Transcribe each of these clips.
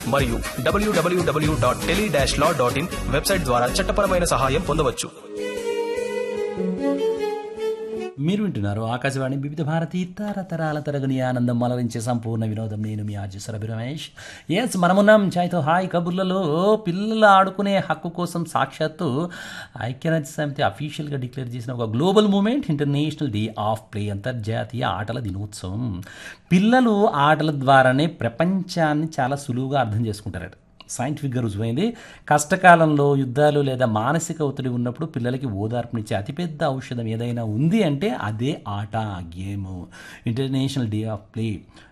మరియు W W W dot tele dash law dot in website ద్వారా చట్టపరమైన సహాయం పొందవచ్చు మీరు వింటున్నారు ఆకాశవాణి వివిధ భారతి తరతరాల తరగని ఆనందం మలరించే సంపూర్ణ వినోదం నేను మీ ఆర్జు సరభి రమేష్ ఎస్ మనమున్నాం చాయ్తో హాయ్ కబుర్లలో పిల్లలు ఆడుకునే హక్కు కోసం సాక్షాత్తు ఐక్యరాజ్య సమితి అఫీషియల్గా డిక్లేర్ చేసిన ఒక global moment international day of play అంతర్జాతీయ ఆటల దినోత్సవం పిల్లలు ఆటల ద్వారానే ప్రపంచాన్ని చాలా సులువుగా అర్థం చేసుకుంటారట సైంటిఫిక్గా రుజువైంది కష్టకాలంలో యుద్ధాలు లేదా మానసిక ఒత్తిడి ఉన్నప్పుడు పిల్లలకి ఓదార్పునిచ్చే అతిపెద్ద ఔషధం ఏదైనా ఉంది అంటే అదే ఆట game international day of play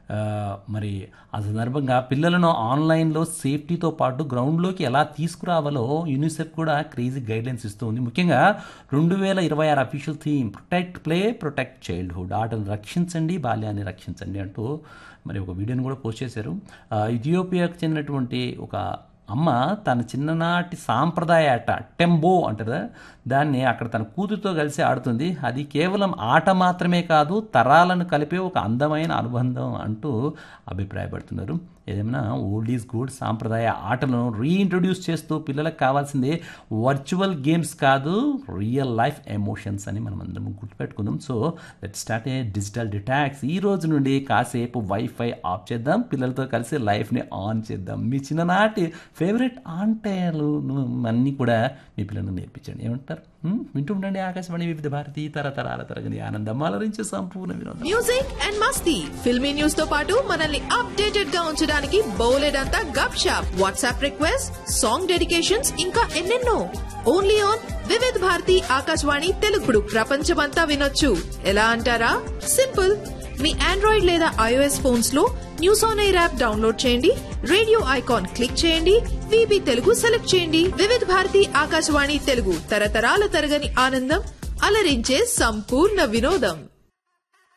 మరి ఆ సందర్భంగా పిల్లలను ఆన్లైన్లో సేఫ్టీతో పాటు గ్రౌండ్లోకి ఎలా తీసుకురావాలో యూనిసెఫ్ కూడా క్రేజీ గైడ్లైన్స్ ఇస్తుంది ముఖ్యంగా రెండు వేల ఇరవై ఆరు official theme protect play protect childhood ఆటను రక్షించండి బాల్యాన్ని రక్షించండి అంటూ మరి ఒక వీడియోని కూడా పోస్ట్ చేశారు ఆ, ఇథియోపియాకు చెందినటువంటి ఒక అమ్మ తన చిన్ననాటి సాంప్రదాయ ఆట టెంబో అంటారు కదా, దాన్ని అక్కడ తన కూతురుతో కలిసి ఆడుతుంది అది కేవలం ఆట మాత్రమే కాదు తరాలను కలిపే ఒక అందమైన అనుబంధం అంటూ అభిప్రాయపడుతున్నారు ఏదేమైనా ఓల్డ్ ఈజ్ గుడ్ సాంప్రదాయ ఆటలను రీఇంట్రొడ్యూస్ చేస్తూ పిల్లలకు కావాల్సిందే వర్చువల్ గేమ్స్ కాదు రియల్ లైఫ్ ఎమోషన్స్ అని మనం అందరం గుర్తుపెట్టుకుందాం so let start a digital detox ఈ రోజు నుండి కాసేపు వైఫై ఆఫ్ చేద్దాం పిల్లలతో కలిసి లైఫ్ని ఆన్ చేద్దాం మీ చిన్ననాటి ఫేవరెట్ ఆంటలు అన్నీ కూడా మీ పిల్లలకు నేర్పించండి ఏమంటారు హ్మ్? వింటూ ఉండండి ఆకాశవాణి వివిధ భారతి తరతరాల తరగని ఆనందం అలరించే సంపూర్ణ వినోదం మ్యూజిక్ అండ్ మస్తీ ఫిల్మీ న్యూస్ తో పాటు మనల్ని అప్డేటెడ్ గా ఉంచడానికి బౌలెడంతా Gup Shup WhatsApp request song dedications ఇంకా ఎన్నెన్నో ఓన్లీ ఆన్ వివిధ్ భారతి ఆకాశవాణి తెలుగుడు ప్రపంచమంతా వినొచ్చు ఎలా అంటారా సింపుల్ మీ ఆండ్రాయిడ్ లేదా ఐఓఎస్ ఫోన్స్ లో news on air app download చేయండి రేడియో ఐకాన్ క్లిక్ చేయండి విబి తెలుగు సెలెక్ట్ చేయండి వివిధ్ భారతి ఆకాశవాణి తెలుగు తరతరాల తరగని ఆనందం అలరించే సంపూర్ణ వినోదం